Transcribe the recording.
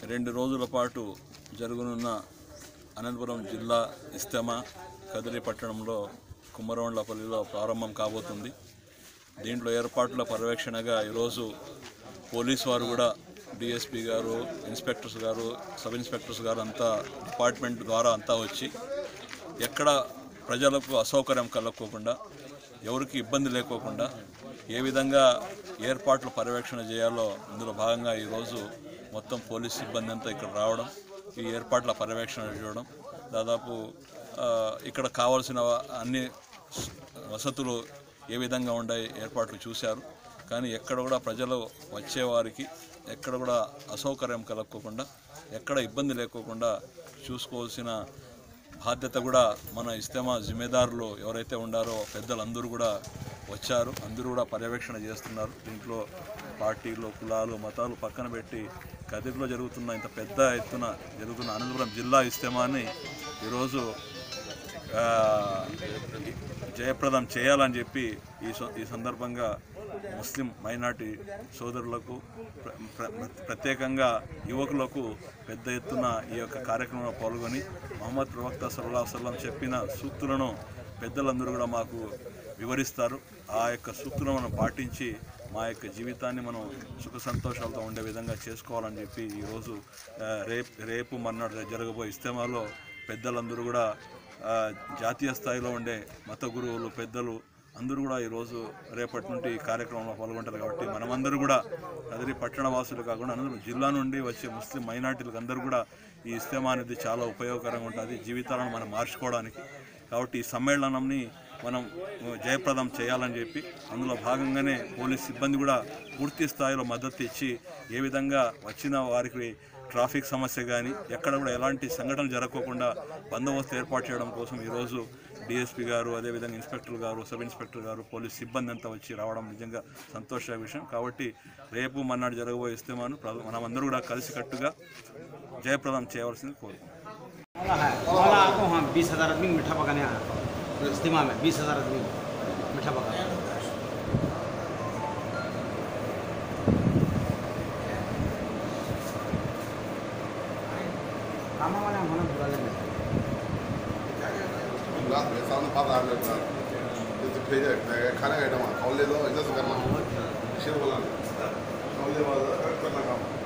రెండు రోజుల పాటు జరగనున్న అనంతపురం జిల్లా ఇస్తమా కదిరి పట్టణంలో కుమ్మరవండ్లపల్లిలో ప్రారంభం కాబోతుంది దీంట్లో ఏర్పాట్ల పర్యవేక్షణగా ఈరోజు పోలీస్ వారు కూడా డిఎస్పీ గారు ఇన్స్పెక్టర్స్ గారు సబ్ ఇన్స్పెక్టర్స్ గారు అంతా డిపార్ట్మెంట్ ద్వారా అంతా వచ్చి ఎక్కడ ప్రజలకు అసౌకర్యం కలగకోకుండా ఎవరికి ఇబ్బంది లేకోకుండా ఏ విధంగా ఏర్పాట్లు పర్యవేక్షణ చేయాలో అందులో భాగంగా ఈరోజు మొత్తం పోలీస్ సిబ్బంది అంతా ఇక్కడ రావడం ఈ ఏర్పాట్ల పర్యవేక్షణ చేయడం దాదాపు ఆ, ఇక్కడ కావాల్సిన అన్ని స్- వసతులు ఏ విధంగా ఉండే ఏర్పాట్లు చూశారు కానీ ఎక్కడ కూడా ప్రజలు వచ్చేవారికి ఎక్కడ కూడా అసౌకర్యం కలగకోకుండా ఎక్కడ ఇబ్బంది లేకోకుండా చూసుకోవాల్సిన బాధ్యత కూడా మన ఇస్తమా జిమ్మేదారులు ఎవరైతే ఉండారో పెద్దలందరూ కూడా వచ్చారు అందరూ కూడా పర్యవేక్షణ చేస్తున్నారు దీంట్లో పార్టీలు కులాలు మతాలు పక్కన పెట్టి కదిరిలో జరుగుతున్న ఇంత పెద్ద ఎత్తున జరుగుతున్న అనంతపురం జిల్లా ఇస్తమాన్ని ఈరోజు ఆ, జయప్రదం చేయాలని చెప్పి ఈ స- ఈ సందర్భంగా ముస్లిం మైనార్టీ సోదరులకు ప్ర- ప్ర- ప్రత్యేకంగా యువకులకు పెద్ద ఎత్తున ఈ యొక్క కార్యక్రమంలో పాల్గొని మహమ్మద్ ప్రవక్త సల్లా వసల్లం చెప్పిన సూక్తులను పెద్దలందరూ కూడా మాకు వివరిస్తారు ఆ యొక్క సూక్తులను మనం పాటించి మా యొక్క జీవితాన్ని మనం సుఖ సంతోషాలతో ఉండే విధంగా చేసుకోవాలని చెప్పి ఈరోజు ఆ, రేపు రేపు మర్నాడు జరగబోయే ఇస్తమాలో పెద్దలందరూ కూడా ఆ, జాతీయ స్థాయిలో ఉండే మత గురువులు పెద్దలు అందరూ కూడా ఈరోజు రేపటి నుండి ఈ కార్యక్రమంలో పాల్గొంటారు కాబట్టి మనమందరూ కూడా కదిరి పట్టణ వాసులు కాకుండా అందరూ జిల్లా నుండి వచ్చే ముస్లిం మైనార్టీలకు అందరూ కూడా ఈ ఇస్తమా అనేది చాలా ఉపయోగకరంగా ఉంటుంది జీవితాలను మనం మార్చుకోవడానికి కాబట్టి ఈ సమ్మేళనంని మనం జయప్రదం చేయాలని చెప్పి అందులో భాగంగానే పోలీస్ సిబ్బంది కూడా పూర్తి స్థాయిలో మద్దతు ఇచ్చి ఏ విధంగా వచ్చిన వారికి ట్రాఫిక్ సమస్య కానీ ఎక్కడ కూడా ఎలాంటి సంఘటనలు జరగకుండా బందోబస్తు ఏర్పాటు చేయడం కోసం ఈరోజు డిఎస్పీ గారు అదేవిధంగా ఇన్స్పెక్టర్ గారు సబ్ ఇన్స్పెక్టర్ గారు పోలీస్ సిబ్బంది అంతా వచ్చి రావడం నిజంగా సంతోష విషయం కాబట్టి రేపు మన్నాడు జరగబోయే ఇస్తేమాను ప్ర- మనమందరూ కూడా కలిసికట్టుగా జయప్రదం చేయవలసింది కోరుకుంటున్నాం माला है माला आपको हाँ बीस हज़ार आदमी मीठा पकाने आना इज्तिमा में बीस हज़ार आदमी मीठा पकाना कामा वाले हम बुला लेंगे रात में सामने पास आ गया जैसे भेज खाने का आइटम खाओ ले दो इधर से करना शेर बोला खाओ ले करना काम